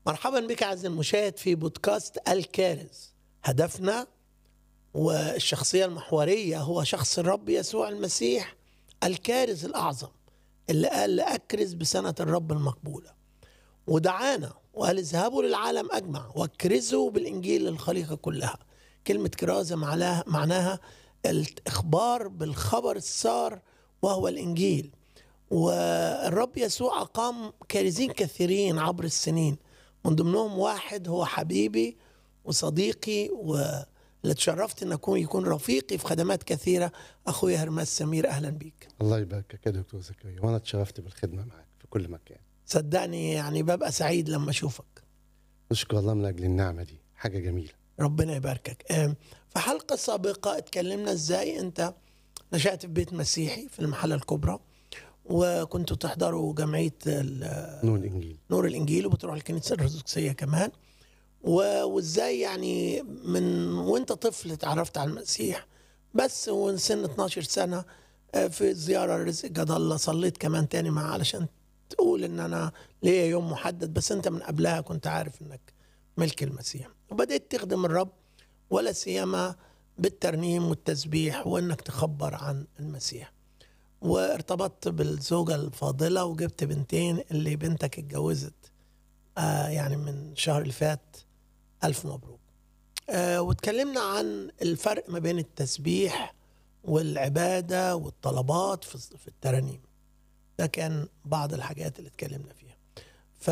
مرحبا بك عزيزي المشاهد في بودكاست الكارز هدفنا والشخصية المحورية هو شخص الرب يسوع المسيح الكارز الأعظم اللي قال لأكرز بسنة الرب المقبولة ودعانا وقال اذهبوا للعالم أجمع واكرزوا بالإنجيل للخليقة كلها كلمة كرازة معناها, معناها الإخبار بالخبر السار وهو الإنجيل والرب يسوع أقام كارزين كثيرين عبر السنين من ضمنهم واحد هو حبيبي وصديقي واللي اتشرفت ان اكون يكون رفيقي في خدمات كثيره اخويا هرماس سمير اهلا بيك الله يباركك يا دكتور زكريا وانا اتشرفت بالخدمه معك في كل مكان صدقني يعني ببقى سعيد لما اشوفك نشكر الله من اجل النعمه دي حاجه جميله ربنا يباركك آم، في حلقه سابقه اتكلمنا ازاي انت نشات في بيت مسيحي في المحله الكبرى وكنتوا تحضروا جمعيه ال- نور الانجيل نور الانجيل وبتروح الكنيسه الارثوذكسيه كمان و- وازاي يعني من وانت طفل اتعرفت على المسيح بس ومن سن 12 سنه آه، في زياره رزق جد الله صليت كمان تاني معاه علشان تقول ان انا ليا يوم محدد بس انت من قبلها كنت عارف انك ملك المسيح وبدأت تخدم الرب ولا سيما بالترنيم والتسبيح وانك تخبر عن المسيح وارتبطت بالزوجة الفاضلة وجبت بنتين اللي بنتك اتجوزت آه يعني من الشهر اللي فات ألف مبروك آه واتكلمنا عن الفرق ما بين التسبيح والعبادة والطلبات في في الترانيم ده كان بعض الحاجات اللي اتكلمنا فيها ف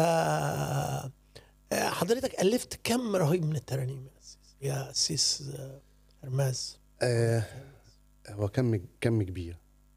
آه، حضرتك ألفت كم رهيب من الترانيم يا أسيس يا أسيس آه، هرماز آه هو كم كم كبير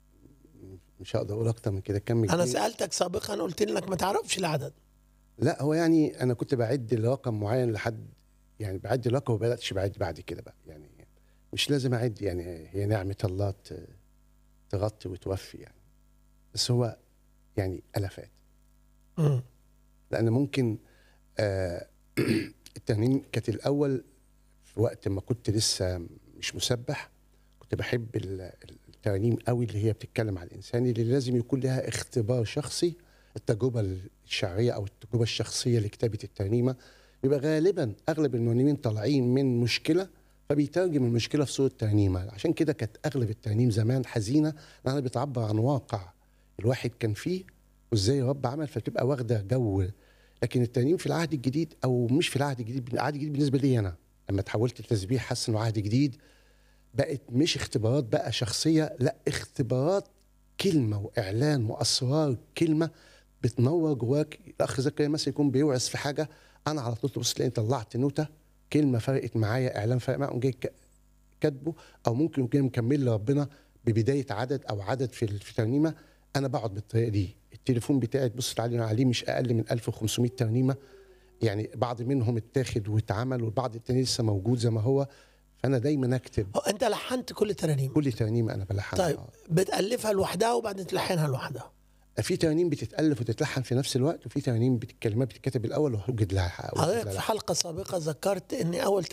مش هقدر اقول اكتر من كده كم كبير أنا سألتك سابقا قلت لي إنك ما تعرفش العدد لا هو يعني انا كنت بعد لرقم معين لحد يعني بعد الرقم وبداتش بعد بعد كده بقى يعني مش لازم اعد يعني هي نعمه الله ت- تغطي وتوفي يعني بس هو يعني الافات مم. لان ممكن آه الترنيم كانت الاول في وقت ما كنت لسه مش مسبح كنت بحب ال- الترانيم قوي اللي هي بتتكلم عن الانسان اللي لازم يكون لها اختبار شخصي التجربه الشعريه او التجربه الشخصيه لكتابه الترنيمه بيبقى غالبا اغلب المرنمين طالعين من مشكله فبيترجم المشكله في صوره ترنيمه عشان كده كانت اغلب الترانيم زمان حزينه لانها بتعبر عن واقع الواحد كان فيه وازاي الرب عمل فبتبقى واخده جو لكن الترنيم في العهد الجديد او مش في العهد الجديد العهد الجديد بالنسبه لي انا لما تحولت التسبيح حاسس انه عهد جديد بقت مش اختبارات بقى شخصيه لا اختبارات كلمه واعلان واسرار كلمه بتنور جواك الاخ زكريا مثلا يكون بيوعظ في حاجه انا على طول تبص تلاقي طلعت نوته كلمه فرقت معايا اعلان فرق معايا أقوم جاي ك- كاتبه او ممكن يكون جاي مكمل لربنا ببدايه عدد او عدد في في ترنيمه انا بقعد بالطريقه دي التليفون بتاعي تبص عليه عليه مش اقل من 1500 ترنيمه يعني بعض منهم اتاخد واتعمل والبعض التاني لسه موجود زي ما هو فانا دايما اكتب هو أنت لحنت كل ترانيم كل ترنيمه انا بلحنها طيب بتألفها لوحدها وبعدين تلحنها لوحدها في ترانيم بتتالف وتتلحن في نفس الوقت وفي ترانيم بت- الكلمات بتتكتب الاول وتوجد لها وتوجد حضرتك لها في حلقة سابقة ذكرت إن أول